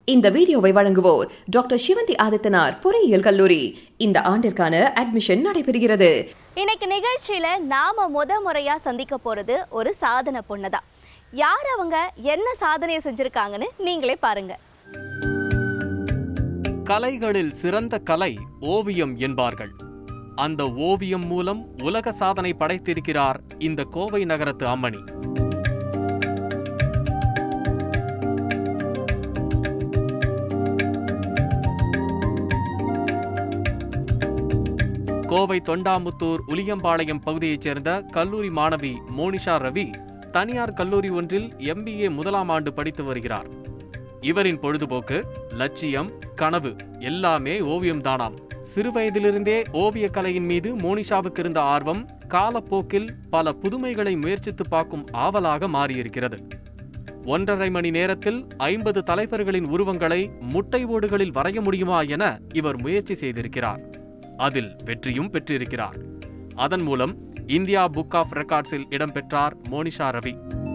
இந்த வீடியோவை வழங்குவோர் டாக்டர் சிவந்தி ஆதித்தனார் பொறியியல் கல்லூரி இந்த ஆண்டிற்கான அட்மிஷன் நடைபெறுகிறது இன்னைக்கு நிகழ்ச்சியில நாம முத முறையா சந்திக்க போறது ஒரு சாதனை பொண்ணு தான் யார் அவங்க என்ன சாதனையை செஞ்சிருக்காங்கன்னு நீங்களே பாருங்க கலைகளில் சிறந்த கலை ஓவியம் என்பார்கள் அந்த ஓவியம் மூலம் உலக சாதனை படைத்திருக்கிறார் இந்த கோவை நகரத்து அம்மணி கோவை தொண்டாமுத்தூர் உலியம்பாளையம் பகுதியைச் சேர்ந்த கல்லூரி மாணவி மோனிஷா ரவி தனியார் கல்லூரி ஒன்றில் எம்பிஏ முதலாம் ஆண்டு படித்து வருகிறார் இவரின் பொழுதுபோக்கு லட்சியம் கனவு எல்லாமே ஓவியம்தானாம் சிறுவயதிலிருந்தே ஓவியக் கலையின் மீது மோனிஷாவுக்கு இருந்த ஆர்வம் காலப்போக்கில் பல புதுமைகளை முயற்சித்து பார்க்கும் ஆவலாக மாறியிருக்கிறது ஒன்றரை மணி நேரத்தில் ஐம்பது தலைவர்களின் உருவங்களை முட்டை ஓடுகளில் வரைய முடியுமா என இவர் முயற்சி செய்திருக்கிறார் அதில் வெற்றியும் பெற்றிருக்கிறார் அதன் மூலம் இந்தியா புக் ஆஃப் ரெக்கார்ட்ஸில் இடம்பெற்றார் மோனிஷா ரவி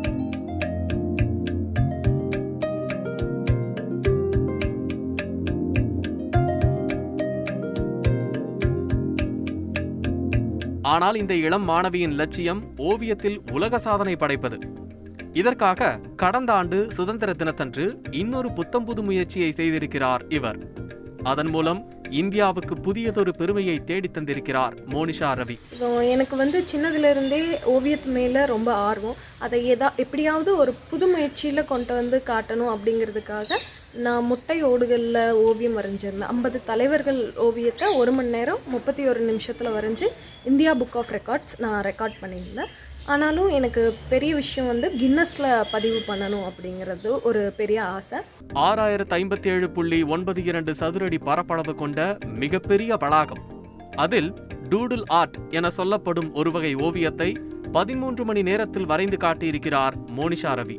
ஆனால் இந்த இளம் மாணவியின் லட்சியம் ஓவியத்தில் உலக சாதனை படைப்பது இதற்காக கடந்த ஆண்டு சுதந்திர தினத்தன்று இன்னொரு புத்தம்புது முயற்சியை செய்திருக்கிறார் இவர் அதன் மூலம் இந்தியாவுக்கு புதியதொரு பெருமையை தேடித் தந்திருக்கிறார் மோனிஷா ரவி ஸோ எனக்கு வந்து சின்னதுலேருந்தே ஓவியத்து மேலே ரொம்ப ஆர்வம் அதை எதா எப்படியாவது ஒரு புது முயற்சியில் கொண்டு வந்து காட்டணும் அப்படிங்கிறதுக்காக நான் முட்டை ஓடுகளில் ஓவியம் வரைஞ்சிருந்தேன் ஐம்பது தலைவர்கள் ஓவியத்தை ஒரு மணி நேரம் முப்பத்தி ஒரு நிமிஷத்தில் வரைஞ்சி இந்தியா புக் ஆஃப் ரெக்கார்ட்ஸ் நான் ரெக்கார்ட் பண்ணியிருந்தேன் ஆனாலும் எனக்கு பெரிய விஷயம் வந்து கின்னஸில் பதிவு பண்ணணும் அப்படிங்கிறது ஒரு பெரிய ஆசை ஆறாயிரத்து ஐம்பத்தி ஏழு புள்ளி ஒன்பது இரண்டு சதுரடி பரப்பளவு கொண்ட மிகப்பெரிய வளாகம் அதில் டூடுல் ஆர்ட் என சொல்லப்படும் ஒரு வகை ஓவியத்தை பதிமூன்று மணி நேரத்தில் வரைந்து காட்டியிருக்கிறார் மோனிஷா ரவி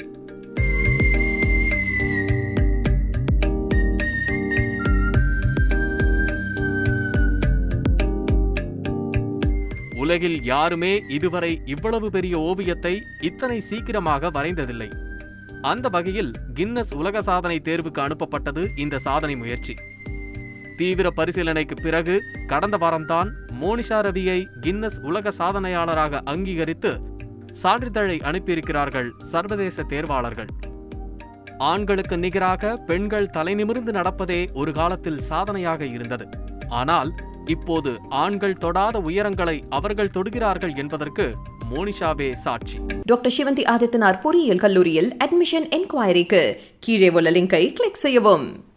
உலகில் யாருமே இதுவரை இவ்வளவு பெரிய ஓவியத்தை இத்தனை சீக்கிரமாக வரைந்ததில்லை அந்த வகையில் கின்னஸ் உலக சாதனை தேர்வுக்கு அனுப்பப்பட்டது இந்த சாதனை முயற்சி தீவிர பரிசீலனைக்கு பிறகு கடந்த வாரம்தான் மோனிஷா ரவியை கின்னஸ் உலக சாதனையாளராக அங்கீகரித்து சான்றிதழை அனுப்பியிருக்கிறார்கள் சர்வதேச தேர்வாளர்கள் ஆண்களுக்கு நிகராக பெண்கள் தலைநிமிர்ந்து நடப்பதே ஒரு காலத்தில் சாதனையாக இருந்தது ஆனால் இப்போது ஆண்கள் தொடாத உயரங்களை அவர்கள் தொடுகிறார்கள் என்பதற்கு மோனிஷாவே சாட்சி டாக்டர் சிவந்தி ஆதித்தனார் பொறியியல் கல்லூரியில் அட்மிஷன் என்கொயரிக்கு கீழே உள்ள லிங்கை கிளிக் செய்யவும்